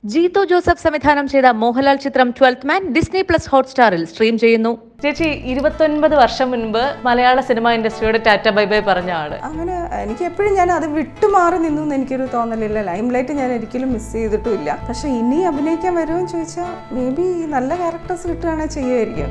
Jeethu Joseph സംവിധാനം ചെയ്ത മോഹൻലാൽ ചിത്രം ട്വൽത്ത് മാൻ ഡിസ്നി പ്ലസ് ഹോട്ട്സ്റ്റാറിൽ സ്ട്രീം ചെയ്യുന്നു ചേച്ചി ഇരുപത്തൊൻപത് വർഷം മുൻപ് മലയാള സിനിമാ ഇൻഡസ്ട്രിയുടെ ടാറ്റ ബൈ ബൈ പറഞ്ഞ ആള് അങ്ങനെ എനിക്ക് എപ്പോഴും ഞാൻ അത് വിട്ടുമാറി നിന്നു എന്ന് എനിക്കൊരു തോന്നലില്ല ലൈം ലൈറ്റ് ഞാൻ ഒരിക്കലും മിസ് ചെയ്തിട്ടുമില്ല പക്ഷെ ഇനി അഭിനയിക്കാൻ വരുമെന്ന് ചോദിച്ചാൽ മേ ബി നല്ല ക്യാരക്ടേഴ്സ് കിട്ടുകയാണെങ്കിൽ ചെയ്യുമായിരിക്കും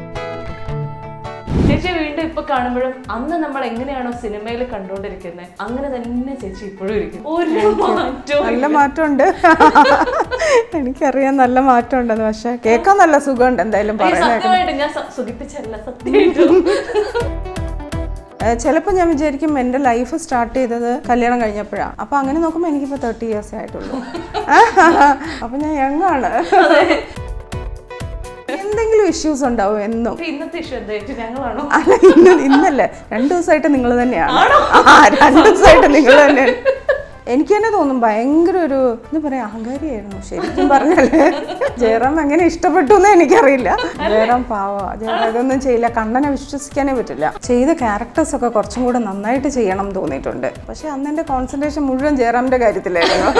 ചേച്ചി വീണ്ടും ഇപ്പൊ കാണുമ്പോഴും അന്ന് നമ്മൾ എങ്ങനെയാണോ സിനിമയിൽ കണ്ടുകൊണ്ടിരിക്കുന്നത് അങ്ങനെ തന്നെ ചേച്ചി ഇപ്പോഴും ഇരിക്കും ഒരു മാറ്റവും നല്ല മാറ്റമുണ്ട് എനിക്കറിയാം നല്ല മാറ്റമുണ്ടെന്ന് പക്ഷെ കേൾക്കാൻ നല്ല സുഖമുണ്ട് എന്തായാലും ഈ പറയുന്നത് സത്യമായിട്ട് ഞാൻ സ- സുഖിപ്പിച്ചല്ല സത്യമായിട്ടും ചിലപ്പോൾ ഞാൻ വിചാരിക്കും എൻ്റെ ലൈഫ് സ്റ്റാർട്ട് ചെയ്തത് കല്യാണം കഴിഞ്ഞപ്പോഴാണ് അപ്പോൾ അങ്ങനെ നോക്കുമ്പോൾ എനിക്കിപ്പോൾ തേർട്ടി ഇയേഴ്സേ ആയിട്ടുള്ളൂ അപ്പോൾ ഞാൻ യങ്ങാണ് എന്തെങ്കിലും ഇഷ്യൂസ് ഉണ്ടാവും എന്നും ഇപ്പൊ ഇന്നത്തെ ഇഷ്യൂ എന്താ ചേച്ചി ഞങ്ങളാണോ അല്ല ഇന്ന് ഇന്നല്ലേ രണ്ടു ദിവസമായിട്ട് നിങ്ങൾ തന്നെയാണ് ആ രണ്ടു ദിവസമായിട്ട് നിങ്ങൾ തന്നെയാണ് എനിക്ക് തന്നെ തോന്നും ഭയങ്കര ഒരു എന്താ പറയാ അഹങ്കാരിയായിരുന്നു ശരിക്കും പറഞ്ഞല്ലേ ജയറാം എങ്ങനെ ഇഷ്ടപ്പെട്ടു എന്ന് എനിക്കറിയില്ല ജയറാം പാവ ജയറാം ഇതൊന്നും ചെയ്യില്ല കണ്ണനെ വിശ്വസിക്കാനേ പറ്റില്ല ചെയ്ത ക്യാരക്ടേഴ്സ് ഒക്കെ കുറച്ചും കൂടെ നന്നായിട്ട് ചെയ്യണം എന്ന് തോന്നിയിട്ടുണ്ട് പക്ഷെ അന്ന് എൻ്റെ കോൺസെൻട്രേഷൻ മുഴുവൻ ജയറാമിന്റെ കാര്യത്തിലായിരുന്നു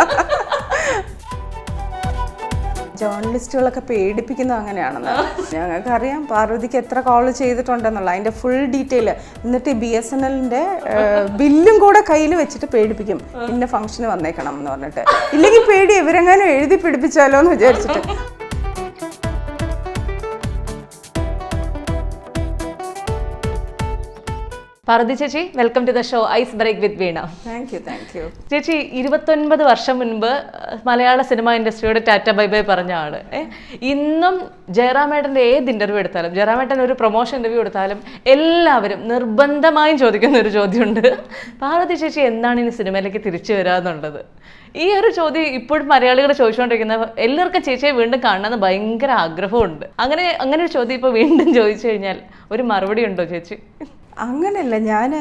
ജേർണലിസ്റ്റുകളൊക്കെ പേടിപ്പിക്കുന്നത് അങ്ങനെയാണെന്ന് ഞങ്ങൾക്ക് അറിയാം പാർവതിക്ക് എത്ര കോൾ ചെയ്തിട്ടുണ്ടെന്നുള്ള അതിന്റെ ഫുൾ ഡീറ്റെയിൽ എന്നിട്ട് ബി എസ് എൻ എല്ലിന്റെ ബില്ലും കൂടെ കയ്യിൽ വെച്ചിട്ട് പേടിപ്പിക്കും ഇന്ന ഫംഗ്ഷന് വന്നേക്കണം എന്ന് പറഞ്ഞിട്ട് ഇല്ലെങ്കിൽ പേടി ഇവരെങ്ങാനും എഴുതി പിടിപ്പിച്ചാലോ എന്ന് വിചാരിച്ചിട്ട് പാർവതി ചേച്ചി welcome to the show ice break with Veena thank you thank you ചേച്ചി ഇരുപത്തൊൻപത് വർഷം മുൻപ് അഹ്, മലയാള സിനിമാ ഇൻഡസ്ട്രിയുടെ ടാറ്റ ബൈ ബൈ പറഞ്ഞ ആള് ഏ ഇന്നും ജയറാമേട്ടൻ്റെ ഏത് ഇന്റർവ്യൂ എടുത്താലും ജയറാമേട്ടൻ ഒരു പ്രൊമോഷൻ ഇന്റർവ്യൂ എടുത്താലും എല്ലാവരും നിർബന്ധമായും ചോദിക്കുന്ന ഒരു ചോദ്യമുണ്ട് പാർവതി ചേച്ചി എന്താണ് ഇനി സിനിമയിലേക്ക് തിരിച്ചു വരാന്നുള്ളത് ഈ ഒരു ചോദ്യം ഇപ്പോഴും മലയാളികൾ ചോദിച്ചുകൊണ്ടിരിക്കുന്ന എല്ലാവർക്കും ചേച്ചിയെ വീണ്ടും കാണണമെന്ന് ഭയങ്കര ആഗ്രഹമുണ്ട് അങ്ങനെ അങ്ങനെ ഒരു ചോദ്യം ഇപ്പോൾ വീണ്ടും ചോദിച്ചു കഴിഞ്ഞാൽ ഒരു മറുപടി ഉണ്ടോ ചേച്ചി അങ്ങനെയല്ല ഞാൻ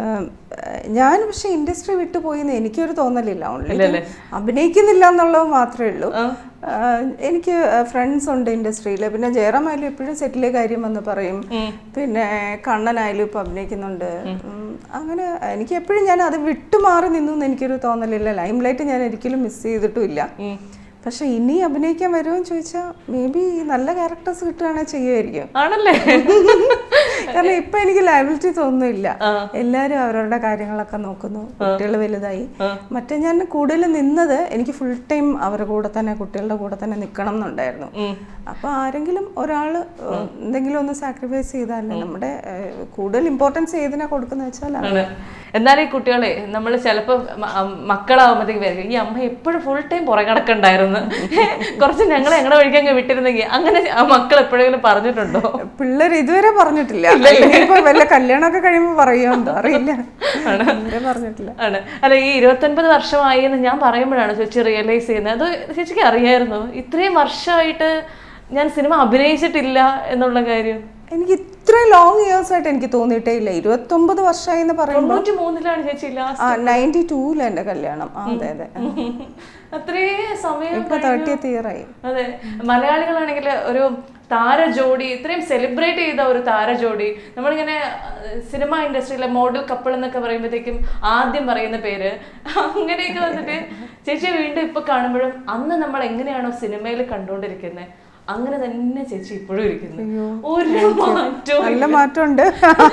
ഞാൻ പക്ഷെ ഇൻഡസ്ട്രി വിട്ടു പോയിന്ന് എനിക്കൊരു തോന്നലില്ല ഓൺലി അഭിനയിക്കുന്നില്ല എന്നുള്ളത് മാത്രമേ ഉള്ളൂ ആ, എനിക്ക് ഫ്രണ്ട്സ് ഉണ്ട് ഇൻഡസ്ട്രിയിൽ പിന്നെ ജയറാമായാലും എപ്പോഴും സെറ്റിലെ കാര്യം വന്ന് പറയും പിന്നെ കണ്ണനായാലും ഇപ്പൊ അഭിനയിക്കുന്നുണ്ട് ഉം, അങ്ങനെ എനിക്ക് എപ്പോഴും ഞാൻ അത് വിട്ടുമാറി നിന്നു എന്ന് എനിക്കൊരു തോന്നലില്ല ലൈം ലൈറ്റ് ഞാൻ ഒരിക്കലും മിസ് ചെയ്തിട്ടുമില്ല പക്ഷെ ഇനി അഭിനയിക്കാൻ വരുമെന്ന് ചോദിച്ചാൽ മേ ബി നല്ല ക്യാരക്ടേഴ്സ് കിട്ടുകയാണെങ്കിൽ ചെയ്യുമായിരിക്കും ആണല്ലേ കാരണം ഇപ്പൊ എനിക്ക് ലയബിലിറ്റി തോന്നുന്നില്ല എല്ലാരും അവരവരുടെ കാര്യങ്ങളൊക്കെ നോക്കുന്നു കുട്ടികൾ വലുതായി മറ്റേ ഞാൻ കൂടുതൽ നിന്നത് എനിക്ക് ഫുൾ ടൈം അവരുടെ കൂടെ തന്നെ കുട്ടികളുടെ കൂടെ തന്നെ നിൽക്കണം എന്നുണ്ടായിരുന്നു അപ്പൊ ആരെങ്കിലും ഒരാള് എന്തെങ്കിലും ഒന്ന് സാക്രിഫൈസ് ചെയ്താലേ നമ്മുടെ ഏഹ്, കൂടുതൽ ഇമ്പോർട്ടൻസ് ഏതിനാ കൊടുക്കുന്ന വെച്ചാൽ ആണ് എന്നാലും ഈ കുട്ടികളെ നമ്മൾ ചിലപ്പോൾ മക്കളാവുമ്പോഴത്തേക്ക് വരും ഈ അമ്മ എപ്പോഴും ഫുൾ ടൈം പുറകെ കിടക്കണ്ടായിരുന്നു കുറച്ച് ഞങ്ങളെ ഞങ്ങളുടെ വഴിക്ക് അങ്ങ് വിട്ടിരുന്നെങ്കിൽ അങ്ങനെ ആ മക്കൾ എപ്പോഴെങ്കിലും പറഞ്ഞിട്ടുണ്ടോ പിള്ളേർ ഇതുവരെ പറഞ്ഞിട്ടില്ല ഇപ്പൊ വല്ല കല്യാണമൊക്കെ കഴിയുമ്പോ പറയുമോ എന്തോ അറിയില്ല ഇതുവരെ പറഞ്ഞിട്ടില്ല ആണ് അല്ല ഈ ഇരുപത്തൊൻപത് വർഷമായി എന്ന് ഞാൻ പറയുമ്പോഴാണ് ചേച്ചി റിയലൈസ് ചെയ്യുന്നത് അത് ചേച്ചിക്ക് അറിയായിരുന്നു ഇത്രയും വർഷമായിട്ട് ഞാൻ സിനിമ അഭിനയിച്ചിട്ടില്ല എന്നുള്ള കാര്യം എനിക്ക് ഇത്രയും ലോങ് ഇയേഴ്സ് ആയിട്ട് എനിക്ക് തോന്നിയിട്ടേ ഇല്ല ഇരുപത്തൊമ്പത് വർഷമായി എന്ന് പറയുമ്പോൾ തൊണ്ണൂറ്റി മൂന്നിലാണ് ചേച്ചി ലാസ്റ്റ് ആ നയൻറ്റി ടൂല എൻ്റെ കല്യാണം ആ, അതെ അതെ അത്രേ സമയം ഇപ്പൊ തേർട്ടിയത്ത് ഇയർ ആയി അതെ മലയാളികളാണെങ്കിൽ ഒരു താരജോഡി ഇത്രയും സെലിബ്രേറ്റ് ചെയ്ത ഒരു താരജോഡി നമ്മളിങ്ങനെ അഹ്, സിനിമ ഇൻഡസ്ട്രിയിലെ മോഡൽ കപ്പിൾ എന്നൊക്കെ പറയുമ്പോഴത്തേക്കും ആദ്യം പറയുന്ന പേര് അങ്ങനെയൊക്കെ വന്നിട്ട് ചേച്ചിയെ വീണ്ടും ഇപ്പൊ കാണുമ്പോഴും അന്ന് നമ്മൾ എങ്ങനെയാണോ സിനിമയിൽ കണ്ടുകൊണ്ടിരിക്കുന്നത് അങ്ങനെ തന്നെ ചേച്ചി ഇപ്പോഴും ഇരിക്കുന്നു ഒരു മാറ്റവും നല്ല മാറ്റമുണ്ട്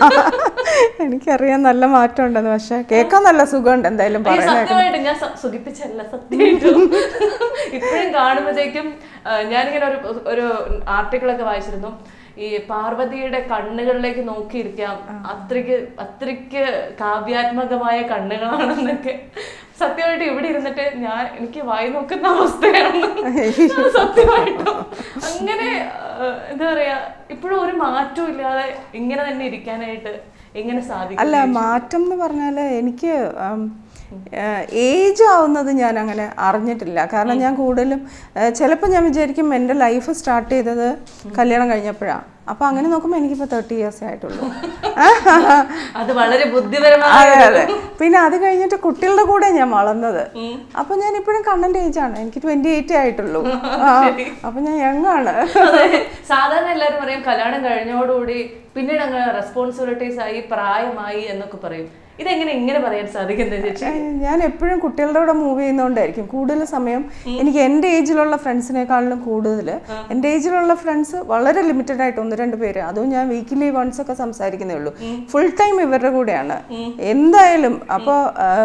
എനിക്കറിയാം നല്ല മാറ്റമുണ്ടെന്ന് പക്ഷെ കേൾക്കാൻ നല്ല സുഖമുണ്ട് എന്തായാലും ഈ പറയുന്നത് സത്യമായിട്ട് ഞാൻ സ- സുഖിപ്പിച്ചല്ല സത്യമായിട്ടും ഇപ്പോഴും കാണുമ്പോഴത്തേക്കും ആ, ഞാനിങ്ങനെ ഒരു ഒരു ആർട്ടിക്കിൾ ഒക്കെ വായിച്ചിരുന്നു ഈ പാർവതിയുടെ കണ്ണുകളിലേക്ക് നോക്കിയിരിക്കാം അത്രയ്ക്ക് അത്രയ്ക്ക് കാവ്യാത്മകമായ കണ്ണുകളാണെന്നൊക്കെ സത്യമായിട്ട് ഇവിടെ ഇരുന്നിട്ട് ഞാൻ എനിക്ക് വായി നോക്കുന്ന അവസ്ഥയാണ് സത്യമായിട്ടും അങ്ങനെ ആ, എന്താ പറയാ ഇപ്പോഴും ഒരു മാറ്റവും ഇല്ലാതെ ഇങ്ങനെ തന്നെ ഇരിക്കാനായിട്ട് എങ്ങനെ സാധിക്കും അല്ല മാറ്റം എന്ന് പറഞ്ഞാൽ എനിക്ക് ഏജ് ആവുന്നത് ഞാൻ അങ്ങനെ അറിഞ്ഞിട്ടില്ല കാരണം ഞാൻ കൂടുതലും ചിലപ്പോൾ ഞാൻ വിചാരിക്കും എൻ്റെ ലൈഫ് സ്റ്റാർട്ട് ചെയ്തത് കല്യാണം കഴിഞ്ഞപ്പോഴാണ് അപ്പോൾ അങ്ങനെ നോക്കുമ്പോൾ എനിക്കിപ്പോൾ തേർട്ടി ഇയേഴ്സേ ആയിട്ടുള്ളൂ അത് വളരെ ബുദ്ധിപരമായ അതെ അതെ പിന്നെ അത് കഴിഞ്ഞിട്ട് കുട്ടികളുടെ കൂടെ ഞാൻ വളർന്നത് അപ്പൊ ഞാൻ ഇപ്പോഴും കണ്ണന്റെ ഏജ് ആണ് എനിക്ക് ട്വന്റി എയ്റ്റ് ആയിട്ടുള്ളൂ ആ, അപ്പൊ ഞാൻ യങ് ആണ് അതെ. സാധാരണ എല്ലാവരും പറയും കല്യാണം കഴിഞ്ഞോടുകൂടി പിന്നീട് അങ്ങ് റെസ്പോൺസിബിലിറ്റീസ് ആയി പ്രായമായി എന്നൊക്കെ പറയും ഇതെങ്ങനെ ഇങ്ങനെ പറയാൻ സാധിക്കുന്നത് ചേച്ചി ഏഹ് ഞാൻ എപ്പോഴും കുട്ടികളുടെ കൂടെ മൂവ് ചെയ്യുന്നതുകൊണ്ടായിരിക്കും കൂടുതൽ സമയം എനിക്ക് എൻ്റെ ഏജിലുള്ള ഫ്രണ്ട്സിനേക്കാളിലും കൂടുതൽ എൻ്റെ ഏജിലുള്ള ഫ്രണ്ട്സ് വളരെ ലിമിറ്റഡ് ആയിട്ട് ഒന്ന് രണ്ട് പേര് അതും ഞാൻ വീക്കിലി വൺസ് ഒക്കെ സംസാരിക്കുന്നേ ഉള്ളൂ ഫുൾ ടൈം ഇവരുടെ കൂടെയാണ് എന്തായാലും അപ്പോൾ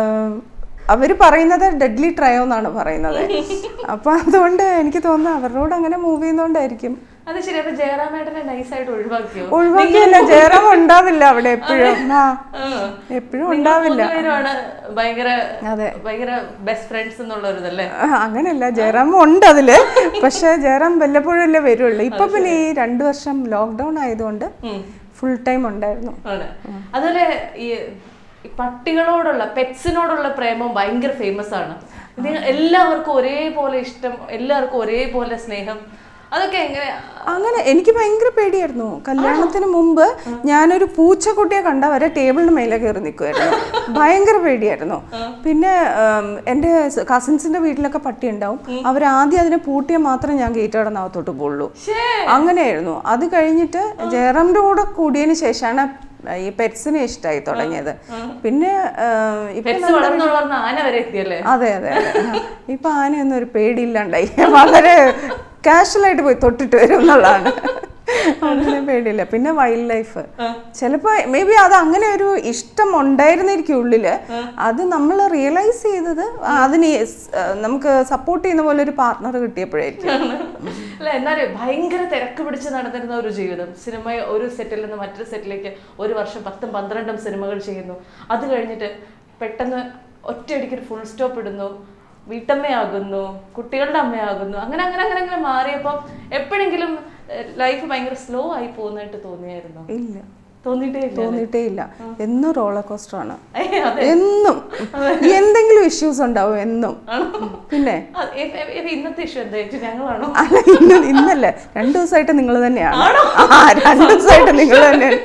അവർ പറയുന്നത് ഡെഡ്ലി ട്രയോ എന്നാണ് പറയുന്നത് അപ്പോൾ അതുകൊണ്ട് എനിക്ക് തോന്നുന്നു അവരോട് അങ്ങനെ മൂവ് ചെയ്യുന്നതുകൊണ്ടായിരിക്കും അത് ശരി അപ്പൊ ജയറാമേട്ടനെ നൈസായിട്ട് ഒഴിവാക്കിയോ ഒഴിവാക്കിയല്ല ജയറാം ഉണ്ടാവില്ല അവിടെ എപ്പോഴും ആ എപ്പോഴും ഉണ്ടാവില്ല മൂന്നുപേരുമാണ് ഭയങ്കര അതെ. ഭയങ്കര ബെസ്റ്റ് ഫ്രണ്ട്സ് എന്നുള്ള ഒരു ഇതല്ലേ ആ, അങ്ങനെയല്ല ജയറാം ഉണ്ട് അതില് പക്ഷെ ജയറാം വല്ലപ്പോഴല്ലേ വരുള്ളൂ ഇപ്പൊ പിന്നെ ഈ രണ്ടു വർഷം ലോക്ക്ഡൌൺ ആയതുകൊണ്ട് ഫുൾ ടൈം ഉണ്ടായിരുന്നു ആണ് അതുപോലെ ഈ ഈ പട്ടികളോടുള്ള പെറ്റ്സിനോടുള്ള പ്രേമം ഭയങ്കര ഫേമസ് ആണ് ഇത് എല്ലാവർക്കും ഒരേപോലെ ഇഷ്ടം എല്ലാവർക്കും ഒരേപോലെ സ്നേഹം അതൊക്കെ എങ്ങനെ അങ്ങനെ എനിക്ക് ഭയങ്കര പേടിയായിരുന്നു കല്യാണത്തിന് മുമ്പ് ഞാനൊരു പൂച്ചക്കുട്ടിയെ കണ്ട വരെ ടേബിളിന് മേലെ കയറി നിൽക്കുമായിരുന്നു ഭയങ്കര പേടിയായിരുന്നു പിന്നെ ഉം, എൻ്റെ കസിൻസിന്റെ വീട്ടിലൊക്കെ പട്ടി ഉണ്ടാവും അവർ ആദ്യം അതിനെ പൂട്ടിയാൽ മാത്രം ഞാൻ ഗേറ്റ് കടന്നകത്തോട്ട് പോകുള്ളൂ ശ്ശേ. അങ്ങനെയായിരുന്നു അത് കഴിഞ്ഞിട്ട് ജയറാമിന്റെ കൂടെ കൂടിയതിന് ശേഷമാണ് ഈ പെറ്റ്സിനെ ഇഷ്ടമായി തുടങ്ങിയത് പിന്നെ ഉം, ഇപ്പൊ പെറ്റ്സ് വളർന്നു വളർന്ന് ആന വരെ എത്തിയല്ലേ അതെ അതെ അതെ ഇപ്പൊ ആനയൊന്നും ഒരു പേടിയില്ലാണ്ടായി വളരെ കാഷ്വൽ ആയിട്ട് പോയി തൊട്ടിട്ട് വരും എന്നുള്ളതാണ് അങ്ങനെ പേടിയില്ല പിന്നെ വൈൽഡ് ലൈഫ് ചിലപ്പോ മേ ബി അത് അങ്ങനെ ഒരു ഇഷ്ടം ഉണ്ടായിരുന്നിരിക്കും ഉള്ളില് അത് നമ്മൾ റിയലൈസ് ചെയ്തത് അതിന് സ്- നമുക്ക് സപ്പോർട്ട് ചെയ്യുന്ന പോലെ ഒരു പാർട്ണർ കിട്ടിയപ്പോഴായിരിക്കും അല്ല എന്നാലും ഭയങ്കര തിരക്ക് പിടിച്ച് നടന്നിരുന്ന ഒരു ജീവിതം സിനിമ ഒരു സെറ്റിൽ നിന്ന് മറ്റൊരു സെറ്റിലേക്ക് ഒരു വർഷം പത്തും പന്ത്രണ്ടും സിനിമകൾ ചെയ്യുന്നു അത് കഴിഞ്ഞിട്ട് പെട്ടെന്ന് ഒറ്റയടിക്ക് ഒരു ഫുൾ സ്റ്റോപ്പ് ഇടുന്നു വീട്ടമ്മയാകുന്നു കുട്ടികളുടെ അമ്മയാകുന്നു അങ്ങനെ അങ്ങനെ അങ്ങനെ അങ്ങനെ മാറിയപ്പോൾ എപ്പോഴെങ്കിലും ലൈഫ് ഭയങ്കര സ്ലോ ആയി പോകുന്നതായിട്ട് തോന്നിയായിരുന്നു ഇല്ല തോന്നിയിട്ടേ ഇല്ല തോന്നിയിട്ടേ ഇല്ല എന്നും റോളർ കോസ്റ്റർ ആണ് ഏയ് അതെ എന്നും എന്തെങ്കിലും ഇഷ്യൂസ് ഉണ്ടാവും എന്നും പിന്നെ അത് എ- എ- എ- ഇന്നത്തെ ഇഷ്യൂ എന്താ ചേച്ചി ഞങ്ങളാണോ അല്ല ഇന്ന് ഇന്നല്ല രണ്ടു ദിവസമായിട്ട് നിങ്ങൾ തന്നെയാണ് ആ രണ്ടു ദിവസമായിട്ട് നിങ്ങൾ തന്നെയാണ്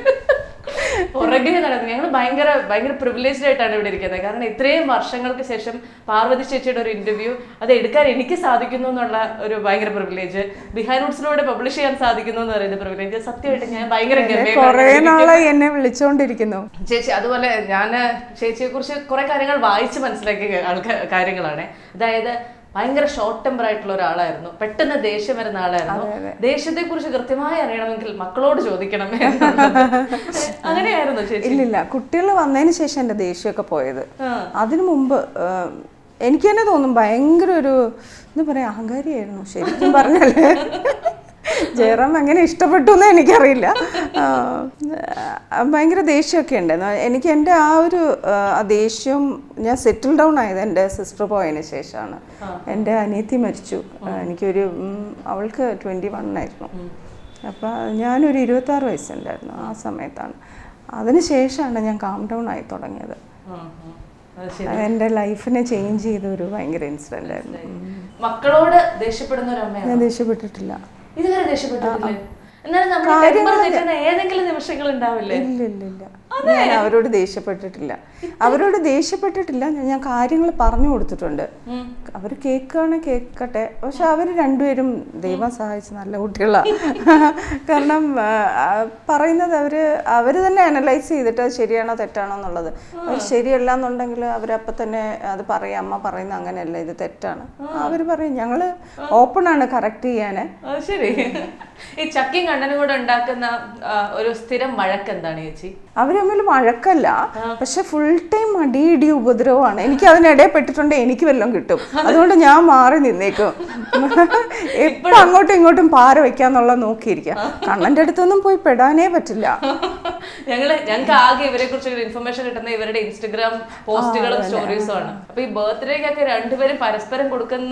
പുറകെ നടന്നു ഞങ്ങൾ ഭയങ്കര ഭയങ്കര പ്രിവിലേജ്ഡ് ആയിട്ടാണ് ഇവിടെ ഇരിക്കുന്നത് കാരണം ഇത്രയും വർഷങ്ങൾക്ക് ശേഷം പാർവതി ചേച്ചിയുടെ ഒരു ഇന്റർവ്യൂ അത് എടുക്കാൻ എനിക്ക് സാധിക്കുന്നു എന്നുള്ള ഒരു ഭയങ്കര പ്രിവിലേജ് ബിഹാർ റൂട്ട്സിലൂടെ പബ്ലിഷ് ചെയ്യാൻ സാധിക്കുന്നു എന്ന് പറയുന്ന പ്രിവിലേജ് സത്യമായിട്ട് ഞാൻ ഭയങ്കര കൊറേ ഗംഭീരമായിട്ട് നാളായി എന്നെ വിളിച്ചോണ്ടിരിക്കുന്നു ചേച്ചി അതുപോലെ ഞാൻ ചേച്ചിയെ കുറിച്ച് കുറെ കാര്യങ്ങൾ വായിച്ച് മനസ്സിലാക്കിയ ആൾക്കാർ കാര്യങ്ങളാണ് അതായത് ഭയങ്കര ഷോർട്ട് ടെമ്പർ ആയിട്ടുള്ള ഒരാളായിരുന്നു പെട്ടെന്ന് ദേഷ്യം വരുന്ന ആളായിരുന്നു ദേഷ്യത്തെ കുറിച്ച് കൃത്യമായി അറിയണമെങ്കിൽ മക്കളോട് ചോദിക്കണം എന്നുള്ളത്. അങ്ങനെയായിരുന്നു ചേച്ചി ഇല്ലില്ല കുട്ടികൾ വന്നതിന് ശേഷം എൻ്റെ ദേഷ്യമൊക്കെ പോയത് ആ. അതിനു മുമ്പ് ഏം, എനിക്ക് തന്നെ തോന്നും ഭയങ്കര ഒരു എന്താ പറയാ അഹങ്കാരിയായിരുന്നു ശരിക്കും പറഞ്ഞാല് ജയറാം എങ്ങനെ ഇഷ്ടപ്പെട്ടു എന്ന് എനിക്കറിയില്ല ആ, ആ, ഭയങ്കര ദേഷ്യമൊക്കെ ഉണ്ടായിരുന്നു എനിക്ക് എൻ്റെ ആ ഒരു ആ, ആ ദേഷ്യം ഞാൻ സെറ്റിൽ ഡൗൺ ആയത് എൻ്റെ സിസ്റ്റർ പോയതിന് ശേഷമാണ് എൻ്റെ അനിയത്തി മരിച്ചു ആ, എനിക്കൊരു ഉം, അവൾക്ക് ട്വൻറ്റി വൺ ആയിരുന്നു അപ്പോൾ ഞാനൊരു ഇരുപത്താറ് വയസ്സുണ്ടായിരുന്നു ആ സമയത്താണ് അതിന് ശേഷമാണ് ഞാൻ കാം ഡൗൺ ആയി തുടങ്ങിയത് ഉം, ഉം. അത് ശരി. എൻ്റെ ലൈഫിനെ ചേഞ്ച് ചെയ്ത ഒരു ഭയങ്കര ഇൻസിഡൻ്റ് ആയിരുന്നു മക്കളോട് ദേഷ്യപ്പെടുന്ന ഒരു അമ്മയാണ് ഞാൻ ദേഷ്യപ്പെട്ടിട്ടില്ല ഇതുവരെ ദേഷ്യപ്പെട്ടിട്ടില്ലേ എന്നാലും നമ്മൾ ടെമ്പർ തെറ്റുന്ന ഏതെങ്കിലും നിമിഷങ്ങൾ ഉണ്ടാവില്ലേ ഇല്ല ഇല്ല ഇല്ല ഞാൻ അവരോട് ദേഷ്യപ്പെട്ടിട്ടില്ല അവരോട് ദേഷ്യപ്പെട്ടിട്ടില്ല ഞാൻ- ഞാൻ കാര്യങ്ങൾ പറഞ്ഞു കൊടുത്തിട്ടുണ്ട് അവർ കേൾക്കുകയാണ് കേൾക്കട്ടെ പക്ഷെ അവർ രണ്ടുപേരും ദൈവം സഹായിച്ച് നല്ല കുട്ടികളാണ് കാരണം ആ, ആ, പറയുന്നത് അവര് അവര് തന്നെ അനലൈസ് ചെയ്തിട്ട് അത് ശരിയാണോ തെറ്റാണോ എന്നുള്ളത് അത് ശരിയല്ല എന്നുണ്ടെങ്കിൽ അവരപ്പം തന്നെ അത് പറയും അമ്മ പറയുന്ന അങ്ങനെയല്ല ഇത് തെറ്റാണ് അവർ പറയും ഞങ്ങള് ഓപ്പൺ ആണ് കറക്റ്റ് ചെയ്യാന് അത് ശരി ഈ ചക്കിയും കണ്ണനും കൂടെ ഉണ്ടാക്കുന്ന ആ, ഒരു സ്ഥിരം വഴക്ക് എന്താണ് ചേച്ചി അവർ തമ്മിൽ വഴക്കല്ല പക്ഷെ ഫുൾ ടൈം അടി ഇടി ഉപദ്രവമാണ് എനിക്ക് അതിനിടയിൽ പെട്ടിട്ടുണ്ട് എനിക്ക് വല്ലതും കിട്ടും അതുകൊണ്ട് ഞാൻ മാറി നിന്നേക്കും എപ്പോഴും അങ്ങോട്ടും ഇങ്ങോട്ടും പാര വെക്കാന്നുള്ള നോക്കിയിരിക്കുക കണ്ണന്റെ അടുത്തൊന്നും പോയി പെടാനേ പറ്റില്ല ഞങ്ങള് ഞങ്ങൾക്ക് ആകെ ഇവരെ കുറിച്ച് ഒരു ഇൻഫർമേഷൻ കിട്ടുന്ന ഇവരുടെ ഇൻസ്റ്റഗ്രാം പോസ്റ്റുകളും സ്റ്റോറീസും ആണ് അപ്പൊ ഈ ബർത്ത്ഡേക്കൊക്കെ രണ്ടുപേരും പരസ്പരം കൊടുക്കുന്ന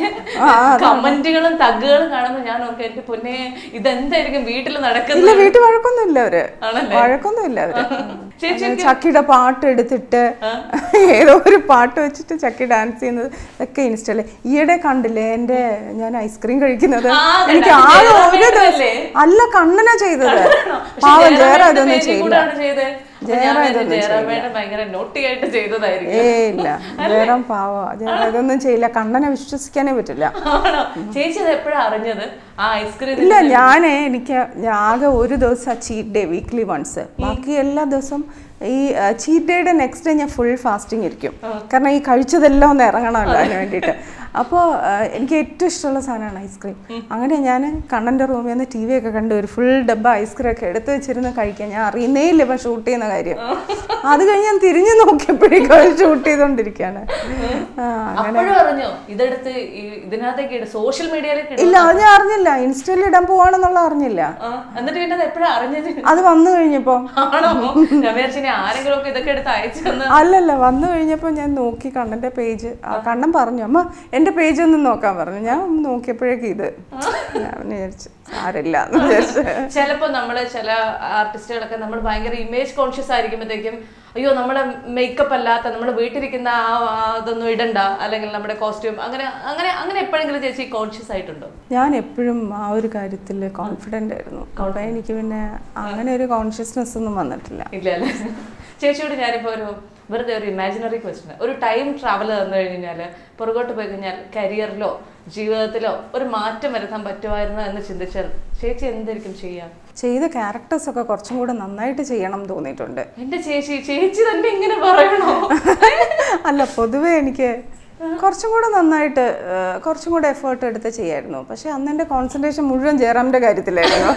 കമന്റുകളും തഗ്ഗുകളും കാണുമ്പോൾ ഞാൻ ഓർക്കും എന്റെ പൊന്നെ ഇതെന്തായിരിക്കും വീട്ടിൽ നടക്കുന്നത് ഇല്ല വീട്ടിൽ വഴക്കൊന്നുമില്ല അവര് ആണല്ലേ? വഴക്കൊന്നുമില്ല അവര് ചേച്ചി ചക്കിയുടെ പാട്ട് എടുത്തിട്ട് ഏതോ ഒരു പാട്ട് വെച്ചിട്ട് ചക്കി ഡാൻസ് ചെയ്യുന്നത് ഒക്കെ ഇൻസ്റ്റല്ലേ ഈയിടെ കണ്ടില്ലേ എന്റെ ഞാൻ ഐസ്ക്രീം കഴിക്കുന്നത് ആ, എനിക്ക് കണ്ടു. ആകെ ജയറാം ഒരു ഏട്ടനല്ലേ? ദിവസം അല്ല കണ്ണനാ ചെയ്തത് പക്ഷെ പാവം ജയറാം ജയറാം ഏട്ടന്റെ ഇതൊന്നും പേരിൽ ചെയ്യില്ല കൂടാണ് ചെയ്തത് ജയറാം ഇതൊന്നും ജയറാമേട്ടൻ ഭയങ്കര നോട്ടിയായിട്ട് ചെയ്തതായിരിക്കും ഏ ഇല്ല ജയറാം പാവ ജയറാം ഇതൊന്നും ചെയ്യില്ല കണ്ണനെ വിശ്വസിക്കാനേ പറ്റില്ല ആണോ ചേച്ചി അത് എപ്പോഴാ അറിഞ്ഞത് ആ ഐസ്ക്രീം ഇല്ല ഞാൻ എനിക്ക് ഞാൻ ആകെ ഒരു ദിവസം ചീറ്റ് ഡേ വീക്ക്ലി വൺസ് ബാക്കി എല്ലാ ദിവസവും ഈ ചീറ്റ് ഡേയുടെ നെക്സ്റ്റ് ഡേ ഞാൻ ഫുൾ ഫാസ്റ്റിംഗ് ഇരിക്കും കാരണം ഈ കഴിച്ചതെല്ലാം ഒന്ന് ഇറങ്ങണമല്ലോ അതിന് വേണ്ടിയിട്ട് അപ്പോൾ എനിക്ക് ഏറ്റവും ഇഷ്ടമുള്ള സാധനമാണ് ഐസ്ക്രീം അങ്ങനെ ഞാൻ കണ്ണൻ്റെ റൂമിൽ നിന്ന് ടി വി ഒക്കെ കണ്ട് ഒരു ഫുൾ ഡബ്ബ ഐസ്ക്രീം ഒക്കെ എടുത്ത് വെച്ചിരുന്ന് കഴിക്കാൻ ഞാൻ അറിയുന്നേ ഇല്ല ഇപ്പം ഷൂട്ട് ചെയ്യുന്ന കാര്യം അത് കഴിഞ്ഞ് ഞാൻ തിരിഞ്ഞു നോക്കിയപ്പോഴേക്കും ഷൂട്ട് ചെയ്തുകൊണ്ടിരിക്കുകയാണ് ആ, അപ്പോഴും അറിഞ്ഞോ ഇതെടുത്ത് ഈ- ഇതിനകത്തേക്ക് ഇടും സോഷ്യൽ മീഡിയയിലേക്ക് ഇടും ഇല്ല അത് ഞാൻ അറിഞ്ഞില്ല ഇൻസ്റ്റയിൽ ഇടാൻ പോവാണെന്നുള്ള അറിഞ്ഞില്ല ആ, എന്നിട്ട് പിന്നെ അത് എപ്പോഴാ അറിഞ്ഞത് അത് വന്നു കഴിഞ്ഞപ്പോൾ ആണോ ഞാൻ വിചാരിച്ചു ഇനി ആരെങ്കിലും ഒക്കെ ഇതൊക്കെ എടുത്ത് അയച്ചു തന്ന് അല്ലല്ല വന്നു കഴിഞ്ഞപ്പോൾ ഞാൻ നോക്കി കണ്ണൻ്റെ പേജ് ആ കണ്ണൻ പറഞ്ഞു അമ്മ എൻ്റെ പേജ് ഒന്ന് നോക്കാൻ പറഞ്ഞു ഞാൻ നോക്കിയപ്പോഴേക്കും ഇത് ഞാൻ വിചാരിച്ചു ആരില്ല എന്ന് വിചാരിച്ചു ചിലപ്പോ നമ്മള് ചില ആർട്ടിസ്റ്റുകളൊക്കെ നമ്മൾ ഭയങ്കര ഇമേജ് കോൺഷ്യസ് ആയിരിക്കുമ്പോഴത്തേക്കും അയ്യോ നമ്മുടെ മേക്കപ്പ് അല്ലാത്ത നമ്മുടെ വീട്ടിലിരിക്കുന്ന ആ ആ അതൊന്നും ഇടണ്ട അല്ലെങ്കിൽ നമ്മുടെ കോസ്റ്റ്യൂം അങ്ങനെ അങ്ങനെ അങ്ങനെ എപ്പോഴെങ്കിലും ചേച്ചി കോൺഷ്യസ് ആയിട്ടുണ്ടോ ഞാൻ എപ്പോഴും ആ ഒരു കാര്യത്തിൽ കോൺഫിഡൻ്റ് ആയിരുന്നു അപ്പോൾ എനിക്ക് പിന്നെ അങ്ങനെ ഒരു കോൺഷ്യസ്നെസ് ഒന്നും വന്നിട്ടില്ല ഇല്ല അല്ലേ ചേച്ചിയോട് ഞാനിപ്പോ ഒരു വെറുതെ ഒരു ഇമാജിനറി ക്വസ്റ്റ്യൻ ഒരു ടൈം ട്രാവൽ തന്നു കഴിഞ്ഞാൽ പുറകോട്ട് പോയി കഴിഞ്ഞാൽ കരിയറിലോ ജീവിതത്തിലോ ഒരു മാറ്റം വരുത്താൻ പറ്റുമായിരുന്നു എന്ന് ചിന്തിച്ചാൽ ചേച്ചി എന്തായിരിക്കും ചെയ്യാ ചെയ്ത ക്യാരക്ടേഴ്സ് ഒക്കെ കുറച്ചും കൂടെ നന്നായിട്ട് ചെയ്യണം എന്ന് തോന്നിയിട്ടുണ്ട് എന്റെ ചേച്ചി ചേച്ചി തന്നെ ഇങ്ങനെ പറയണോ അല്ല പൊതുവേ എനിക്ക് കുറച്ചും കൂടെ നന്നായിട്ട് ആ, കുറച്ചും കൂടെ എഫേർട്ട് എടുത്ത് ചെയ്യായിരുന്നു പക്ഷെ അന്ന് എൻ്റെ കോൺസെൻട്രേഷൻ മുഴുവൻ ജയറാമിൻ്റെ കാര്യത്തിലായിരുന്നു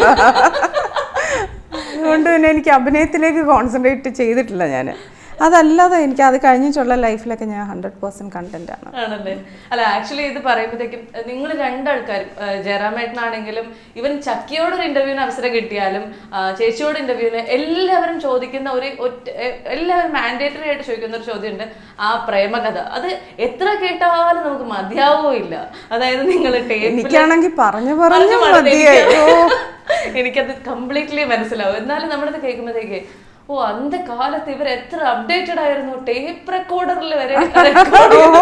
അതുകൊണ്ട് പിന്നെ എനിക്ക് അഭിനയത്തിലേക്ക് കോൺസെൻട്രേറ്റ് ചെയ്തിട്ടില്ല ഞാൻ അതല്ലാതെ എനിക്ക് അത് കഴിഞ്ഞിട്ടുള്ള ലൈഫിലൊക്കെ ഞാൻ ഹൺഡ്രഡ് പേഴ്സൻറ്റ് കണ്ടന്റ് ആണ് ആണല്ലേ അല്ല ആക്ച്വലി ഇത് പറയുമ്പോഴത്തേക്കും നിങ്ങൾ രണ്ടാൾക്കാരും ഏഹ് ജയറാമേട്ടനാണെങ്കിലും ഇവൻ ചക്കിയോടൊരു ഇന്റർവ്യൂവിന് അവസരം കിട്ടിയാലും ആ, ചേച്ചിയോട് ഇന്റർവ്യൂവിന് എല്ലാവരും ചോദിക്കുന്ന ഒരു ഒറ്റ എ- എല്ലാവരും മാൻഡേറ്ററി ആയിട്ട് ചോദിക്കുന്ന ഒരു ചോദ്യമുണ്ട് ആ പ്രേമകഥ അത് എത്ര കേട്ടാലും നമുക്ക് മതിയാവുകയില്ല അതായത് നിങ്ങൾ ടേപ്പിൽ എനിക്കാണെങ്കിൽ പറഞ്ഞു പറഞ്ഞു പറഞ്ഞു മതിയായി ഓ എനിക്കത് കംപ്ലീറ്റ്ലി മനസ്സിലാവും എന്നാലും നമ്മളത് കേൾക്കുമ്പോഴത്തേക്ക് ഓ അന്ത കാലത്ത് ഇവർ എത്ര അപ്ഡേറ്റഡ് ആയിരുന്നു ടേപ്പ് റെക്കോർഡറിൽ വരെ record ചെയ്തു.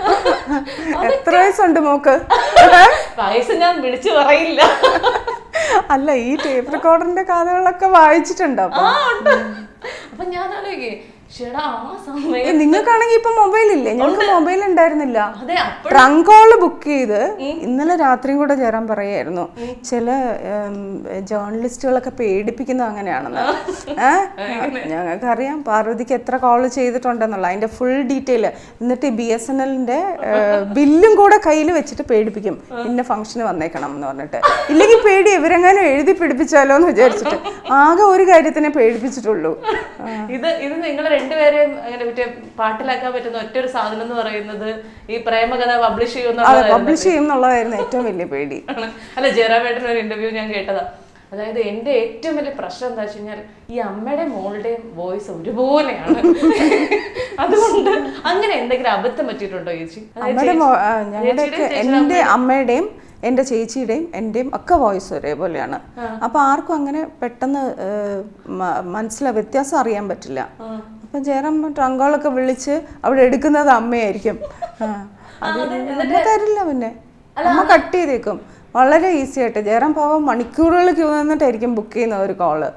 എത്ര വയസ്സുണ്ട് മോക്ക് വയസ്സ് ഞാൻ വിളിച്ചു പറയില്ല അല്ല ഈ ടേപ്പ് റെക്കോർഡറിന്റെ കഥകളൊക്കെ വായിച്ചിട്ടുണ്ടോ ആ ഉണ്ട് അപ്പൊ ഞാൻ ആലോചിക്കേ ചേടാ ആ സമയം ഏ, നിങ്ങൾക്കാണെങ്കിൽ ഇപ്പൊ മൊബൈൽ ഇല്ലേ ഞങ്ങൾക്ക് മൊബൈൽ ഉണ്ടായിരുന്നില്ല അതെ അപ്പഴ ട്രങ്കോള് ബുക്ക് ചെയ്ത് ഇന്നലെ രാത്രിയും കൂടെ ചേരാൻ പറയായിരുന്നു ചില ജേർണലിസ്റ്റുകളൊക്കെ പേടിപ്പിക്കുന്നത് അങ്ങനെയാണെന്ന് ഞങ്ങൾക്ക് അറിയാം പാർവതിക്ക് എത്ര കോൾ ചെയ്തിട്ടുണ്ടെന്നുള്ള അതിന്റെ ഫുൾ ഡീറ്റെയിൽ എന്നിട്ട് ബി എസ് എൻ എല്ലിന്റെ ബില്ലും കൂടെ കയ്യിൽ വെച്ചിട്ട് പേടിപ്പിക്കും ഇന്ന ഫംഗ്ഷന് വന്നേക്കണം എന്ന് പറഞ്ഞിട്ട് ഇല്ലെങ്കിൽ പേടി ഇവരെങ്ങാനും എഴുതി പിടിപ്പിച്ചാലോ എന്ന് വിചാരിച്ചിട്ട് ആകെ ഒരു കാര്യത്തിനെ പേടിപ്പിച്ചിട്ടുള്ളൂ ഇത് ഇത് നിങ്ങൾ രണ്ടുപേരെയും അങ്ങനെ മറ്റേ പാട്ടിലാക്കാൻ പറ്റുന്ന ഒറ്റൊരു സാധനം എന്ന് പറയുന്നത് ഈ പ്രേമകഥ പബ്ലിഷ് അത് ചെയ്യുന്ന പബ്ലിഷ് ചെയ്യും എന്നുള്ളതായിരുന്നു ഏറ്റവും വലിയ പേടി ആണ്. അല്ല ജയറാമേട്ടൻ ഒരു ഇന്റർവ്യൂ ഞാൻ കേട്ടതാ അതായത് എന്റെ ഏറ്റവും വലിയ പ്രശ്നം എന്താ വെച്ച് കഴിഞ്ഞാൽ ഈ അമ്മയുടെയും മോളുടെയും വോയിസ് ഒരുപോലെയാണ് അതുകൊണ്ട് അങ്ങനെ എന്തെങ്കിലും അബദ്ധം പറ്റിയിട്ടുണ്ടോ ചേച്ചി അതായത് നമ്മുടെ മോ- ആ, ചേച്ചി- ഞങ്ങളുടെയൊക്കെ ചേച്ചിയുടെയും എൻ്റെ അമ്മയുടെയും എൻ്റെ ചേച്ചിയുടെയും എൻ്റെയും ഒക്കെ വോയിസ് ഒരേപോലെയാണ് അപ്പോൾ ആർക്കും അങ്ങനെ പെട്ടെന്ന് ഏഹ്, മ- മനസ്സിലാ വ്യത്യാസം അറിയാൻ പറ്റില്ല അപ്പം ജയറാം ട്രങ്കോളൊക്കെ വിളിച്ച് അവിടെ എടുക്കുന്നത് അമ്മയായിരിക്കും ആ, അത് അമ്മ തരില്ല പിന്നെ അമ്മ കട്ട് ചെയ്തേക്കും വളരെ ഈസി ആയിട്ട് ജയറാം പാവം മണിക്കൂറുകൾ ക്യൂ നിന്നിട്ടായിരിക്കും ബുക്ക് ചെയ്യുന്ന ഒരു കോള്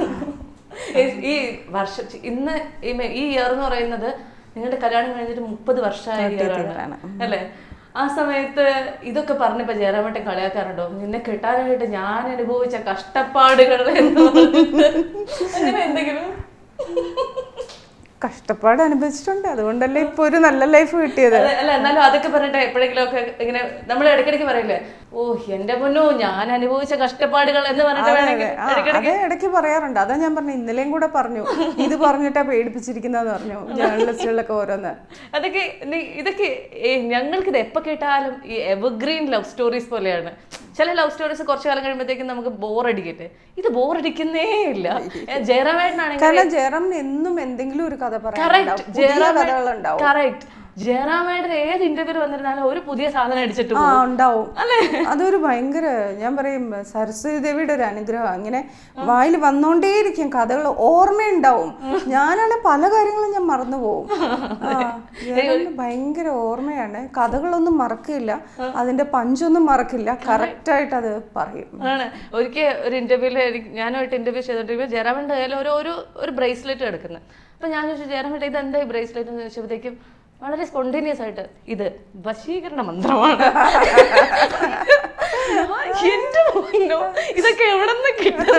ഈ- ഈ വർഷ ഇന്ന് ഈ മെ- ഈ ഇയർ എന്ന് പറയുന്നത് നിങ്ങളുടെ കല്യാണം കഴിഞ്ഞിട്ട് മുപ്പത് വർഷമായ ഇയറാണ് ആണ്. അല്ലേ ആ സമയത്ത് ഇതൊക്കെ പറഞ്ഞപ്പോ ജയറാമേട്ടൻ കളിയാക്കാറുണ്ടോ നിന്നെ കിട്ടാനായിട്ട് ഞാൻ അനുഭവിച്ച കഷ്ടപ്പാടുകൾ എന്ന് പറഞ്ഞിട്ട് അങ്ങനെ എന്തെങ്കിലും കഷ്ടപ്പാട് അനുഭവിച്ചിട്ടുണ്ട് അതുകൊണ്ടല്ലേ ഇപ്പൊ ഒരു നല്ല ലൈഫ് കിട്ടിയത് അതെ, അല്ല എന്നാലും അതൊക്കെ പറഞ്ഞിട്ട് എപ്പോഴെങ്കിലും ഒക്കെ ഇങ്ങനെ നമ്മൾ ഇടയ്ക്കിടയ്ക്ക് പറയില്ലേ ഓ എന്റെ പൊന്നോ ഞാൻ അനുഭവിച്ച കഷ്ടപ്പാടുകൾ എന്ന് പറഞ്ഞിട്ട് അതെ, വേണമെങ്കിൽ അതെ. ആ, അത് ഇടയ്ക്ക് പറയാറുണ്ട് അതാ ഞാൻ പറഞ്ഞു ഇന്നലെയും കൂടെ പറഞ്ഞു ഇത് പറഞ്ഞിട്ടാ പേടിപ്പിച്ചിരിക്കുന്നതെന്ന് പറഞ്ഞു ജേർണലിസ്റ്റുകളിലൊക്കെ ഓരോന്ന് അതൊക്കെ നീ- ഇതൊക്കെ ഏ, ഞങ്ങൾക്കിത് എപ്പോ കേട്ടാലും ഈ എവർഗ്രീൻ ലവ് സ്റ്റോറീസ് പോലെയാണ് ചില ലവ് സ്റ്റോറീസ് കുറച്ചു കാലം കഴിയുമ്പോഴത്തേക്കും നമുക്ക് ബോറടിക്കട്ടെ ഇത് ബോറടിക്കുന്നേ ഇല്ല ജയറാമേട്ടനാണെങ്കിൽ കാരണം ജയറാമിന് എന്നും എന്തെങ്കിലും ഒരു കഥ പറയാനുണ്ടാവും കറക്റ്റ് പുതിയ കഥകളുണ്ടാവും കറക്റ്റ് ജയറാമേട്ടൻ ഏത് ഇന്റർവ്യൂ വന്നിരുന്നാലും ഒരു പുതിയ സാധനം അടിച്ചിട്ട് ആ പോകും ഉണ്ടാവും അതൊരു ഭയങ്കര ഞാൻ പറയും സരസ്വതി ദേവിയുടെ ഒരു അനുഗ്രഹം അങ്ങനെ വായിൽ വന്നോണ്ടേയിരിക്കും കഥകൾ ഓർമ്മയുണ്ടാവും ഞാനാണ് പല കാര്യങ്ങളും ഞാൻ മറന്നു പോകും ആ, ജയറാമിന് ഭയങ്കര ഓർമ്മയാണ് കഥകളൊന്നും മറക്കില്ല അതിന്റെ പഞ്ചൊന്നും മറക്കില്ല കറക്റ്റായിട്ട് അത് പറയും ആണ് ഒരിക്കൽ ഒരു ഇന്റർവ്യൂല് ഞാനുമായിട്ട് ഇന്റർവ്യൂ ചെയ്തോണ്ടിരിക്കുമ്പോൾ ജയറാമന്റെ കയ്യിൽ ഒരു ഒരു ഒരു ബ്രേസ്ലെറ്റ് കിടക്കുന്നത് അപ്പൊ ഞാൻ ചോദിച്ചു ജയറാമേട്ട ഇത് എന്താ ഈ ബ്രേസ്ലെറ്റ് എന്ന് ചോദിച്ചപ്പോഴത്തേക്കും വളരെ സ്പോണ്ടേനിയസ് ആയിട്ട് ഇത് വശീകരണ മന്ത്രമാണ് എന്റെ പൊന്നോ ഇതൊക്കെ എവിടെ നിന്ന് കിട്ടും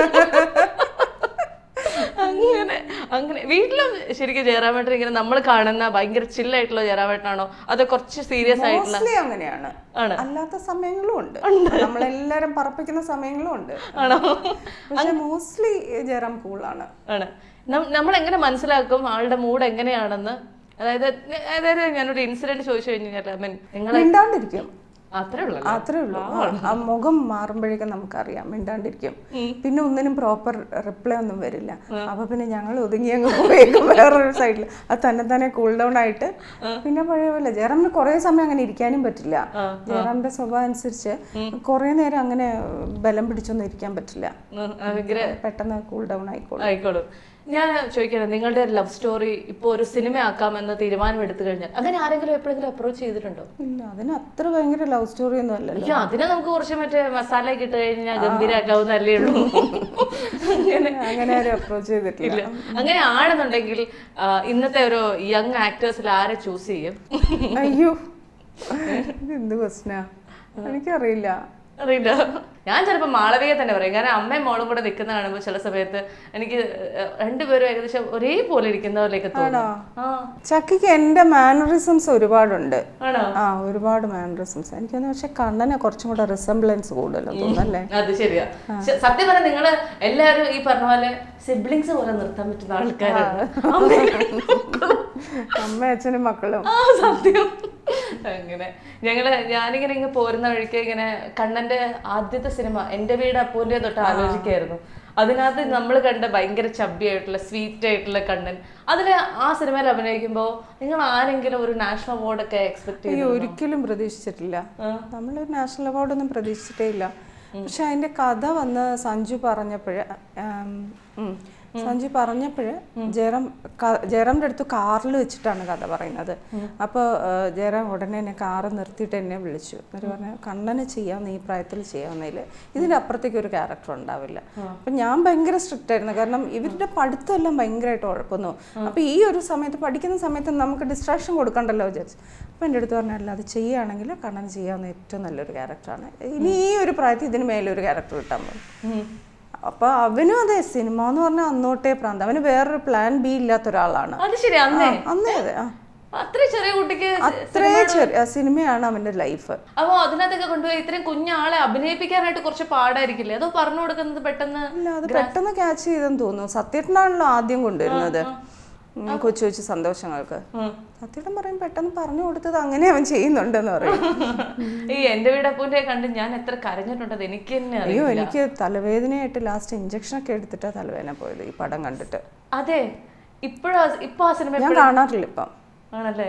അങ്ങനെ അങ്ങനെ വീട്ടിലും ശരിക്കും ജയറാമേട്ടൻ ഇങ്ങനെ നമ്മൾ കാണുന്ന ഭയങ്കര ചില്ലായിട്ടുള്ള ജയറാമേട്ടനാണോ അതോ കുറച്ച് സീരിയസ് ആയിട്ടുള്ള മോസ്റ്റ്ലി അങ്ങനെയാണ് ആണ്. അല്ലാത്ത സമയങ്ങളും ഉണ്ട് നമ്മളെല്ലാരും പറപ്പിക്കുന്ന സമയങ്ങളും ഉണ്ട് ആണോ പക്ഷെ മോസ്റ്റ്ലി ജയറാം കൂളാണ് ആണ് നമ്മൾ എങ്ങനെ മനസ്സിലാക്കും ആളുടെ മൂഡ് എങ്ങനെയാണെന്ന് അതായത് ന- അതായത് ഞാനൊരു ഇൻസിഡന്റ് ചോദിച്ചു കഴിഞ്ഞാൽ ഐ മീൻ നിങ്ങൾ മിണ്ടാണ്ടിരിക്കും അത്രേ ഉള്ളൂ അത്രേ ഉള്ളൂ ആ മുഖം മാറുമ്പോഴേക്കും നമുക്കറിയാം മിണ്ടാണ്ടിരിക്കും പിന്നെ ഒന്നിനും പ്രോപ്പർ റിപ്ലൈ ഒന്നും വരില്ല അപ്പൊ പിന്നെ ഞങ്ങൾ ഒതുങ്ങി അങ്ങ് പോയേക്കും വേറൊരു സൈഡിൽ അത് തന്നെ തന്നെ കൂൾ ഡൗൺ ആയിട്ട് പിന്നെ പഴയ പോലെ ജയറാമിന് കുറെ സമയം അങ്ങനെ ഇരിക്കാനും പറ്റില്ല ജയറാമിന്റെ സ്വഭാവം അനുസരിച്ച് കുറെ നേരം അങ്ങനെ ബലം പിടിച്ചൊന്നും ഇരിക്കാൻ പറ്റില്ല ഭയങ്കര പെട്ടെന്ന് കൂൾ ഡൗൺ ആയിക്കോളും ആയിക്കോളും ഞാൻ ചോദിക്കണേ നിങ്ങളുടെ ലവ് സ്റ്റോറി ഇപ്പോൾ ഒരു സിനിമ ആക്കാമെന്ന് തീരുമാനം എടുത്തു കഴിഞ്ഞാൽ അങ്ങനെ ആരെങ്കിലും എപ്പോഴെങ്കിലും അപ്രോച്ച് ചെയ്തിട്ടുണ്ടോ ഇല്ല അതിന് അത്ര ഭയങ്കര ലവ് സ്റ്റോറി ഒന്നും അല്ലല്ലോ അയ്യോ അതിനെ നമുക്ക് കുറച്ച് മറ്റേ മസാല ഒക്കെ ഇട്ട് കഴിഞ്ഞാൽ ഗംഭീരാക്കാവുന്നല്ലേ ഉള്ളൂ അങ്ങനെ അങ്ങനെ ആരും അപ്രോച്ച് ചെയ്തിട്ടില്ല ഇല്ല അങ്ങനെ ആണെന്നുണ്ടെങ്കിൽ ആ, ഇന്നത്തെ ഒരു യങ് ആക്ടേഴ്സിൽ ആരെ ചൂസ് ചെയ്യും അയ്യോ ഇത് എന്ത് ക്വസ്റ്റനാ എനിക്കറിയില്ല അറിയില്ല ഞാൻ ചിലപ്പോൾ മാളവിക തന്നെ പറയും കാരണം അമ്മയും മോളും കൂടെ നിൽക്കുന്ന കാണുമ്പോൾ ചില സമയത്ത് എനിക്ക് രണ്ടുപേരും ഏകദേശം ഒരേപോലെ ഇരിക്കുന്ന പോലെയൊക്കെ തോന്നും ആ ചക്കിക്ക് എൻ്റെ മാനറിസംസ് ഒരുപാടുണ്ട് ആണോ ആ ഒരുപാട് മാനറിസംസ് എനിക്കൊന്ന് പക്ഷെ കണ്ണനെ കുറച്ചും കൂടെ റിസംബ്ലൻസ് കൂടുതലും തോന്നല്ലേ അത് ശരിയാ ശ- സത്യം പറഞ്ഞാൽ നിങ്ങള് എല്ലാരും ഈ പറഞ്ഞ പോലെ സിബ്ലിങ്സ് പോലെ നിർത്താൻ പറ്റുന്ന ആൾക്കാരാണ് അമ്മ അച്ഛനും മക്കളും ആ സത്യം അങ്ങനെ ഞങ്ങള് ഞാനിങ്ങനെ ഇങ്ങനെ പോരുന്ന വഴിക്ക് ഇങ്ങനെ കണ്ണന്റെ ആദ്യത്തെ സിനിമ എന്റെ വീട് അപ്പൂന്റെ തൊട്ട് ആലോചിക്കായിരുന്നു അതിനകത്ത് നമ്മൾ കണ്ട ഭയങ്കര ചബ്ബിയായിട്ടുള്ള സ്വീറ്റ് ആയിട്ടുള്ള കണ്ണൻ അതില് ആ സിനിമയിൽ അഭിനയിക്കുമ്പോൾ നിങ്ങൾ ആരെങ്കിലും ഒരു നാഷണൽ അവാർഡ് ഒക്കെ എക്സ്പെക്ട് ചെയ്തു അയ്യോ ഒരിക്കലും പ്രതീക്ഷിച്ചിട്ടില്ല നമ്മളൊരു നാഷണൽ അവാർഡൊന്നും പ്രതീക്ഷിച്ചിട്ടേ ഇല്ല പക്ഷെ അതിന്റെ കഥ വന്ന് സഞ്ജു പറഞ്ഞപ്പോഴ് സഞ്ജു പറഞ്ഞപ്പോഴ് ജയറാം ക- ജയറാമിന്റെ അടുത്ത് കാറിൽ വെച്ചിട്ടാണ് കഥ പറയുന്നത് അപ്പോൾ ജയറാം ഉടനെ എന്നെ കാറ് നിർത്തിയിട്ട് എന്നെ വിളിച്ചു എന്നിട്ട് പറഞ്ഞു കണ്ണന് ചെയ്യാവുന്ന ഈ പ്രായത്തിൽ ചെയ്യാവുന്നതിൽ ഇതിൻ്റെ അപ്പുറത്തേക്ക് ഒരു ക്യാരക്ടർ ഉണ്ടാവില്ല അപ്പം ഞാൻ ഭയങ്കര സ്ട്രിക്റ്റ് ആയിരുന്നു കാരണം ഇവരുടെ പഠിത്തമെല്ലാം ഭയങ്കരമായിട്ട് ഉഴപ്പുന്നു അപ്പോൾ ഈ ഒരു സമയത്ത് പഠിക്കുന്ന സമയത്ത് നമുക്ക് ഡിസ്ട്രാക്ഷൻ കൊടുക്കണ്ടല്ലോ വിചാരിച്ചു അപ്പോൾ എൻ്റെ അടുത്ത് പറഞ്ഞാൽ അത് ചെയ്യുകയാണെങ്കിൽ കണ്ണൻ ചെയ്യാവുന്ന ഏറ്റവും നല്ലൊരു ക്യാരക്ടറാണ് ഇനി ഈ ഒരു പ്രായത്തിൽ ഇതിന് മേലെ ഒരു ക്യാരക്ടർ കിട്ടാൻ പോകും അപ്പോൾ അവനും അതെ സിനിമ എന്ന് പറഞ്ഞാൽ അന്നോട്ടേ പ്രാന്ത് അവന് വേറൊരു പ്ലാൻ ബി ഇല്ലാത്ത ഒരാളാണ് അത് ശരി അന്നേ അന്നേ അതെ ആ അത്ര ചെറിയ കുട്ടിക്ക് അത്രേ ചെറിയ സിനിമയാണ് അവൻ്റെ ലൈഫ് അപ്പൊ അതിനകത്തൊക്കെ കൊണ്ടുപോയി ഇത്രയും കുഞ്ഞാളെ അഭിനയിപ്പിക്കാനായിട്ട് കുറച്ച് പാടായിരിക്കില്ലേ അതോ പറഞ്ഞു കൊടുക്കുന്നത് പെട്ടെന്ന് അല്ല അത് പെട്ടെന്ന് ക്യാച്ച് ചെയ്തെന്ന് തോന്നുന്നു സത്യേട്ടനാണല്ലോ ആദ്യം കൊണ്ടുവരുന്നത് ഉം, കൊച്ചു കൊച്ചു സന്തോഷങ്ങൾക്ക് സത്യേട്ടൻ പറയും പെട്ടെന്ന് പറഞ്ഞു കൊടുത്തത് അങ്ങനെ അവൻ ചെയ്യുന്നുണ്ടെന്ന് പറയും ഈ എന്റെ വീടപ്പൂന്റെ കണ്ട് ഞാൻ എത്ര കരഞ്ഞിട്ടുണ്ടത് എനിക്ക് തന്നെ അയ്യോ അറിയില്ല എനിക്ക് തലവേദനയായിട്ട് ലാസ്റ്റ് ഇഞ്ചക്ഷൻ ഒക്കെ എടുത്തിട്ടാ തലവേദന പോയത് ഈ പടം കണ്ടിട്ട് അതെ ഇപ്പോഴാ ഇപ്പൊ ആ സിനിമ ഞാൻ കാണാറില്ല ഇപ്പം ആണല്ലേ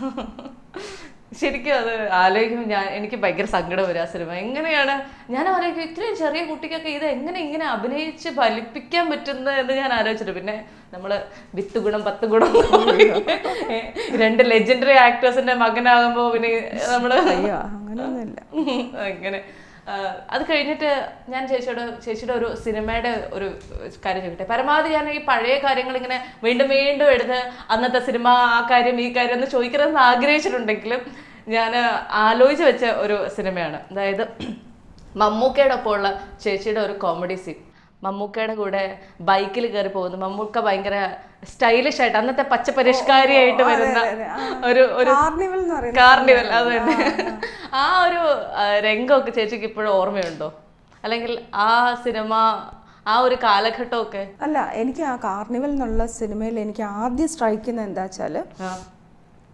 ശരിക്കും അത് ആലോചിക്കുമ്പോൾ ഞാൻ എനിക്ക് ഭയങ്കര സങ്കടം വരും ആ സിനിമ എങ്ങനെയാണ് ഞാൻ ആലോചിക്കും ഇത്രയും ചെറിയ കുട്ടിക്കൊക്കെ ഇത് എങ്ങനെ ഇങ്ങനെ അഭിനയിച്ച് ഫലിപ്പിക്കാൻ പറ്റുന്നത് എന്ന് ഞാൻ ആലോചിച്ചിട്ട് പിന്നെ നമ്മള് വിത്ത് ഗുണം പത്ത് ഗുണം ഏ, രണ്ട് ലെജൻഡറി ആക്ടേഴ്സിന്റെ മകനാകുമ്പോ പിന്നെ നമ്മള് അയ്യോ അങ്ങനെയൊന്നുമില്ല അങ്ങനെ ആ, അത് കഴിഞ്ഞിട്ട് ഞാൻ ചേച്ചിയോട് ചേച്ചിയുടെ ഒരു സിനിമയുടെ ഒരു കാര്യം ചോദിക്കട്ടെ പരമാവധി ഞാൻ ഈ പഴയ കാര്യങ്ങൾ ഇങ്ങനെ വീണ്ടും വീണ്ടും എടുത്ത് അന്നത്തെ സിനിമ ആ കാര്യം ഈ കാര്യം എന്ന് ചോദിക്കണമെന്ന് ആഗ്രഹിച്ചിട്ടുണ്ടെങ്കിലും ഞാൻ ആലോചിച്ച് വെച്ച ഒരു സിനിമയാണ് അതായത് മമ്മൂക്കയുടെ ഒപ്പമുള്ള ചേച്ചിയുടെ ഒരു കോമഡി സീൻ മമ്മൂക്കയുടെ കൂടെ ബൈക്കിൽ കയറി പോകുന്നു മമ്മൂക്ക ഭയങ്കര സ്റ്റൈലിഷ് ആയിട്ട് അന്നത്തെ പച്ച പരിഷ്കാരിയായിട്ട് വരുന്ന ഒരു ഒരു കാർണിവൽ എന്ന് പറയുന്നത് കാർണിവൽ അത് തന്നെ ആ ഒരു ആ, രംഗമൊക്കെ ചേച്ചിക്ക് ഇപ്പോഴും ഓർമ്മയുണ്ടോ അല്ലെങ്കിൽ ആ സിനിമ ആ ഒരു കാലഘട്ടമൊക്കെ അല്ല എനിക്ക് ആ കാർണിവൽ എന്നുള്ള സിനിമയിൽ എനിക്ക് ആദ്യം സ്ട്രൈക്ക് ചെയ്യുന്നത് എന്താ വെച്ചാൽ ആ,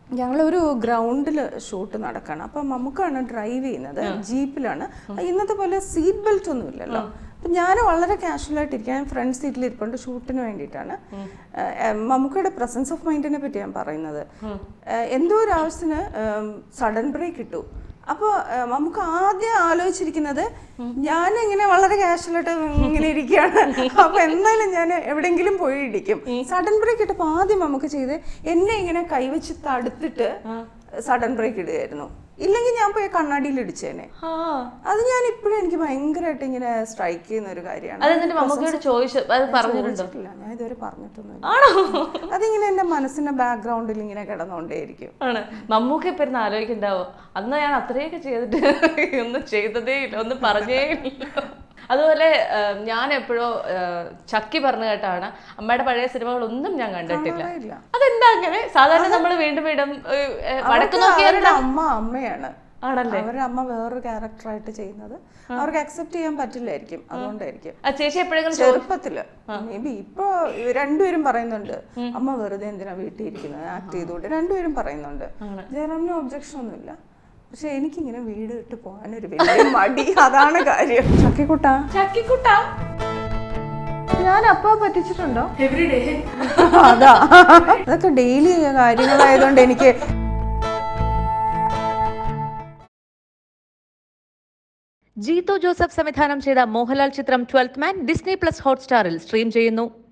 ഞങ്ങളൊരു ഗ്രൗണ്ടിൽ ഷൂട്ട് നടക്കണം അപ്പം നമുക്കാണ് ഡ്രൈവ് ചെയ്യുന്നത് ജീപ്പിലാണ് ഇന്നത്തെ പോലെ സീറ്റ് ബെൽറ്റ് ഒന്നും ഇല്ലല്ലോ അപ്പം ഞാൻ വളരെ കാഷ്വലായിട്ട് ഇരിക്കാൻ ഫ്രണ്ട് സീറ്റിൽ ഇരിപ്പുണ്ട് ഷൂട്ടിന് വേണ്ടിയിട്ടാണ് നമുക്കയുടെ പ്രസൻസ് ഓഫ് മൈൻഡിനെ പറ്റി ഞാൻ പറയുന്നത് ഏഹ് എന്തോ ഒരു ആവശ്യത്തിന് സഡൻ ബ്രേക്ക് ഇട്ടു അപ്പോൾ നമുക്ക് ആദ്യം ആലോചിച്ചിരിക്കുന്നത് ഞാൻ ഇങ്ങനെ വളരെ കാഷ്വലായിട്ട് ഇങ്ങനെ ഇരിക്കുകയാണ് അപ്പൊ എന്തായാലും ഞാൻ എവിടെയെങ്കിലും പോയി ഇടിക്കും സഡൻ ബ്രേക്ക് ഇട്ടപ്പോൾ ആദ്യം നമുക്ക് ചെയ്ത് എന്നെ ഇങ്ങനെ കൈവച്ച് തടുത്തിട്ട് സഡൻ ബ്രേക്ക് ഇടുകയായിരുന്നു ഇല്ലെങ്കിൽ ഞാൻ പോയി കണ്ണാടിയിൽ ഇടിച്ചേനെ ആ അത് ഞാൻ ഇപ്പോഴും എനിക്ക് ഭയങ്കരമായിട്ട് ഇങ്ങനെ സ്ട്രൈക്ക് ചെയ്യുന്ന ഒരു കാര്യമാണ് അത് എന്നിട്ട് മമ്മൂക്കയോട് ചോദിച്ചു അത് പറഞ്ഞിട്ടുണ്ടോ ചോദിച്ചിട്ടില്ല ഞാൻ ഇതുവരെ പറഞ്ഞിട്ടൊന്നുമില്ല ആണോ അതിങ്ങനെ എൻ്റെ മനസ്സിന്റെ ബാക്ക്ഗ്രൗണ്ടിൽ ഇങ്ങനെ കിടന്നുകൊണ്ടേയിരിക്കും ആണ് മമ്മൂക്ക ഇപ്പൊ ഇരുന്ന് ആലോചിക്കണ്ടാവോ അന്ന് ഞാൻ അത്രയൊക്കെ ചെയ്തിട്ട് ഒന്നും ചെയ്തതേ ഇല്ല ഒന്നും പറഞ്ഞേ ഇല്ല അതുപോലെ ആ, ഞാൻ എപ്പോഴോ ആ, ചക്കി പറഞ്ഞു കേട്ടാണ് അമ്മയുടെ പഴയ സിനിമകളൊന്നും ഞാൻ കണ്ടിട്ടില്ല ഇല്ല അതെന്താ അങ്ങനെ സാധാരണ നമ്മൾ വീണ്ടും വീണ്ടും ഏ, ഏ, വടക്ക് അവർക്ക് നോക്കിയാൽ അവരുടെ അമ്മ അമ്മയാണ് ആണല്ലേ അവരുടെ അമ്മ വേറൊരു ക്യാരക്ടറായിട്ട് ചെയ്യുന്നത് അവർക്ക് അക്സെപ്റ്റ് ചെയ്യാൻ പറ്റില്ലായിരിക്കും അതുകൊണ്ടായിരിക്കും ആ ചേച്ചി എപ്പോഴെങ്കിലും ചോ- ചെറുപ്പത്തില് മേ ബി ഇപ്പൊ രണ്ടുപേരും പറയുന്നുണ്ട് അമ്മ വെറുതെ എന്തിനാ വീട്ടിൽ ഇരിക്കുന്നത് ആക്ട് ചെയ്തുകൊണ്ട് രണ്ടുപേരും പറയുന്നുണ്ട് ജയറാമിന് ഒബ്ജക്ഷൻ ഒന്നുമില്ല പക്ഷെ എനിക്കിങ്ങനെ വീട് വിട്ട് പോകാനൊരു വലിയ മടി അതാണ് കാര്യം ചക്കിക്കുട്ട ചക്കിക്കുട്ട ഞാൻ അപ്പ പറ്റിച്ചിട്ടുണ്ടോ എവറി ഡേ അതാ അതൊക്കെ ഡെയിലി കാര്യങ്ങളായതുകൊണ്ട് എനിക്ക് ജീത്തു ജോസഫ് സംവിധാനം ചെയ്ത മോഹൻലാൽ ചിത്രം ട്വൽത്ത് മാൻ ഡിസ്നി പ്ലസ് ഹോട്ട്സ്റ്റാറിൽ സ്ട്രീം ചെയ്യുന്നു